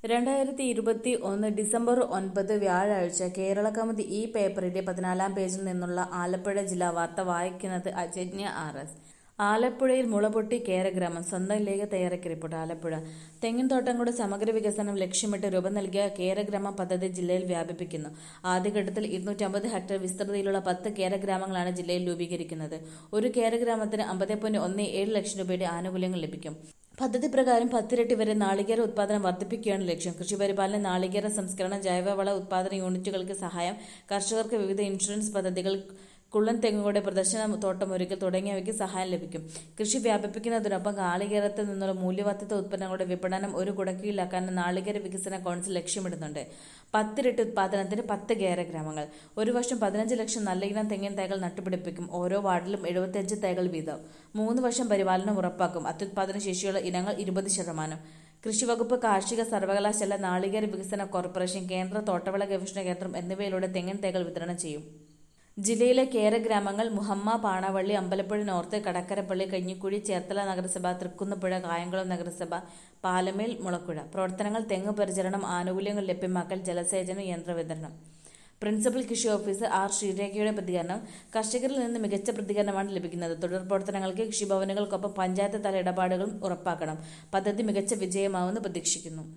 രണ്ടായിരത്തി ഇരുപത്തി ഒന്ന് ഡിസംബർ ഒൻപത് വ്യാഴാഴ്ച കേരള കൗമുദി ഈ പേപ്പറിന്റെ പതിനാലാം പേജിൽ നിന്നുള്ള ആലപ്പുഴ ജില്ലാ വാർത്ത വായിക്കുന്നത് അജന്യ ആർ എസ് ആലപ്പുഴയിൽ മുളപൊട്ടി കേരഗ്രാമം സ്വന്തം ലേഖ തയ്യാറാക്കിയ റിപ്പോർട്ട് ആലപ്പുഴ തെങ്ങിൻ തോട്ടങ്ങളുടെ സമഗ്ര വികസനം ലക്ഷ്യമിട്ട് രൂപം നൽകിയ കേരഗ്രാമം പദ്ധതി ജില്ലയിൽ വ്യാപിപ്പിക്കുന്നു ആദ്യഘട്ടത്തിൽ ഇരുന്നൂറ്റമ്പത് ഹെക്ടർ വിസ്തൃതിയിലുള്ള പത്ത് കേരഗ്രാമങ്ങളാണ് ജില്ലയിൽ രൂപീകരിക്കുന്നത് ഒരു കേരഗ്രാമത്തിന് അമ്പത് പോയിന്റ് ഒന്ന് ഏഴ് ലക്ഷം രൂപയുടെ ആനുകൂല്യങ്ങൾ ലഭിക്കും പദ്ധതി പ്രകാരം പത്തിരട്ടി വരെ നാളികേര ഉത്പാദനം വർദ്ധിപ്പിക്കുകയാണ് ലക്ഷ്യം കൃഷിപരിപാലനം നാളികേര സംസ്കരണം ജൈവവള ഉത്പാദന യൂണിറ്റുകൾക്ക് സഹായം കർഷകർക്ക് വിവിധ ഇൻഷുറൻസ് പദ്ധതികൾ കുള്ളൻ തെങ്ങുകളുടെ പ്രദർശന തോട്ടം ഒരുക്കൽ തുടങ്ങിയവയ്ക്ക് സഹായം ലഭിക്കും കൃഷി വ്യാപിപ്പിക്കുന്നതിനൊപ്പം നാളികേരത്തിൽ നിന്നുള്ള മൂല്യവർദ്ധിത ഉത്പന്നങ്ങളുടെ വിപണനം ഒരു കുടക്കീഴിലാക്കാൻ നാളികേര വികസന കൗൺസിൽ ലക്ഷ്യമിടുന്നുണ്ട് പത്തിരട്ടി ഉത്പാദനത്തിന് പത്ത് കേരഗ്രാമങ്ങൾ ഒരു വർഷം പതിനഞ്ച് ലക്ഷം നല്ല ഇനം തെങ്ങിൻ തൈകൾ നട്ടുപിടിപ്പിക്കും ഓരോ വാർഡിലും എഴുപത്തിയഞ്ച് തൈകൾ വീതം മൂന്ന് വർഷം പരിപാലനം ഉറപ്പാക്കും അത്യുത്പാദന ശേഷിയുള്ള ഇനങ്ങൾ ഇരുപത് ശതമാനം കൃഷിവകുപ്പ് കാർഷിക സർവകലാശാല നാളികേര വികസന കോർപ്പറേഷൻ കേന്ദ്ര തോട്ടവിള ഗവേഷണ കേന്ദ്രം എന്നിവയിലൂടെ തെങ്ങിൻ തൈകൾ വിതരണം ചെയ്യും ജില്ലയിലെ കേരഗ്രാമങ്ങൾ മുഹമ്മ പാണവള്ളി അമ്പലപ്പുഴ നോർത്ത് കടക്കരപ്പള്ളി കഞ്ഞിക്കുഴി ചേർത്തല നഗരസഭ തൃക്കുന്നപ്പുഴ കായംകുളം നഗരസഭ പാലമേൽ മുളക്കുഴ പ്രവർത്തനങ്ങൾ തെങ്ങ് പരിചരണം ആനുകൂല്യങ്ങൾ ലഭ്യമാക്കൽ ജലസേചനം യന്ത്രവിതരണം പ്രിൻസിപ്പൽ കൃഷി ഓഫീസർ ആർ ശ്രീരേഖയുടെ പ്രതികരണം കർഷകരിൽ നിന്ന് മികച്ച പ്രതികരണമാണ് ലഭിക്കുന്നത് തുടർ പ്രവർത്തനങ്ങൾക്ക് കൃഷിഭവനുകൾക്കൊപ്പം പഞ്ചായത്ത് തല ഇടപാടുകളും ഉറപ്പാക്കണം പദ്ധതി മികച്ച വിജയമാവുമെന്ന് പ്രതീക്ഷിക്കുന്നു